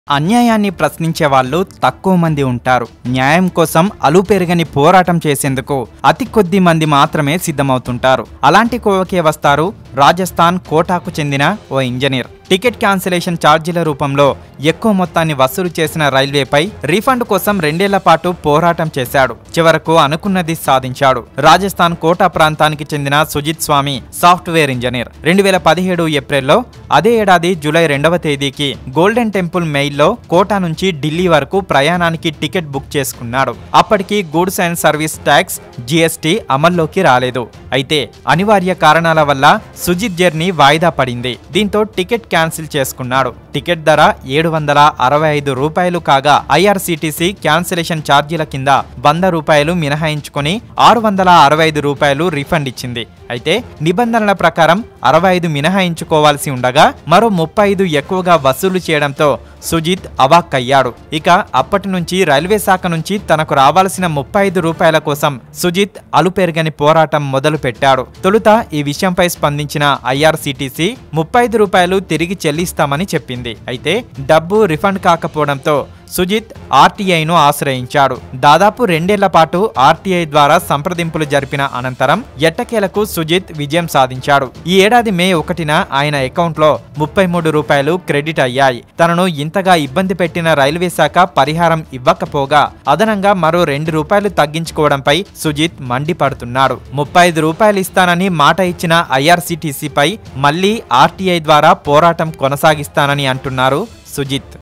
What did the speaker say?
అన్యాయాన్ని ప్రశ్నించే వాళ్ళు తక్కువ మంది ఉంటారు న్యాయం కోసం అలుపెరగని పోరాటం చేసేందుకు అతి కొద్ది మంది మాత్రమే సిద్ధమవుతుంటారు అలాంటి కోవకే వస్తారు రాజస్థాన్ కోటాకు చెందిన ఓ ఇంజనీర్ టికెట్ క్యాన్సిలేషన్ ఛార్జీల రూపంలో ఎక్కువ మొత్తాన్ని వసూలు చేసిన రైల్వేపై రీఫండ్ కోసం రెండేళ్ల పాటు పోరాటం చేశాడు చివరకు అనుకున్నది సాధించాడు రాజస్థాన్ కోటా ప్రాంతానికి చెందిన సుజిత్ స్వామి సాఫ్ట్వేర్ ఇంజనీర్ రెండు వేల పదిహేడు ఏప్రిల్లో అదే ఏడాది జూలై రెండవ తేదీకి గోల్డెన్ టెంపుల్ మెయిల్లో కోటా నుంచి ఢిల్లీ వరకు ప్రయాణానికి టికెట్ బుక్ చేసుకున్నాడు అప్పటికి goods and service tax GST అమల్లోకి రాలేదు అయితే అనివార్య కారణాల వల్ల సుజిత్ జర్నీ వాయిదా పడింది దీంతో టికెట్ క్యాన్సిల్ చేసుకున్నాడు టికెట్ ధర ఏడు వందల అరవై ఐదు రూపాయలు కాగా ఐఆర్సీటీసీ క్యాన్సిలేషన్ ఛార్జీల కింద వంద రూపాయలు మినహాయించుకొని ఆరు వందల అరవై ఐదు రూపాయలు రిఫండ్ ఇచ్చింది అయితే నిబంధనల ప్రకారం అరవై ఐదు మినహాయించుకోవాల్సి ఉండగా మరో ముప్పై ఐదు ఎక్కువగా వసూలు చేయడంతో సుజిత్ అవాక్కయ్యాడు ఇక అప్పటి నుంచి రైల్వే శాఖ నుంచి తనకు రావాల్సిన ముప్పై ఐదు రూపాయల కోసం సుజిత్ అలుపెరగని పోరాటం మొదలు పెట్టాడు తొలుత ఈ విషయంపై స్పందించిన ఐఆర్సీటీసీ ముప్పై ఐదు రూపాయలు తిరిగి చెల్లిస్తామని చెప్పింది అయితే డబ్బు రిఫండ్ కాకపోవడంతో సుజిత్ ఆర్టీఐను ఆశ్రయించాడు దాదాపు రెండేళ్ల పాటు ఆర్టీఐ ద్వారా సంప్రదింపులు జరిపిన అనంతరం ఎట్టకేలకు సుజిత్ విజయం సాధించాడు ఈ ఏడాది మే ఒకటిన ఆయన అకౌంట్లో ముప్పై మూడు రూపాయలు క్రెడిట్ అయ్యాయి తనను ఇంతగా ఇబ్బంది పెట్టిన రైల్వే శాఖ పరిహారం ఇవ్వకపోగా అదనంగా మరో రెండు రూపాయలు తగ్గించుకోవడంపై సుజిత్ మండిపడుతున్నాడు ముప్పై ఐదు రూపాయలు ఇస్తానని మాట ఇచ్చిన ఐఆర్సీటీసీపై మళ్లీ ఆర్టీఐ ద్వారా పోరాటం కొనసాగిస్తానని అంటున్నారు సుజిత్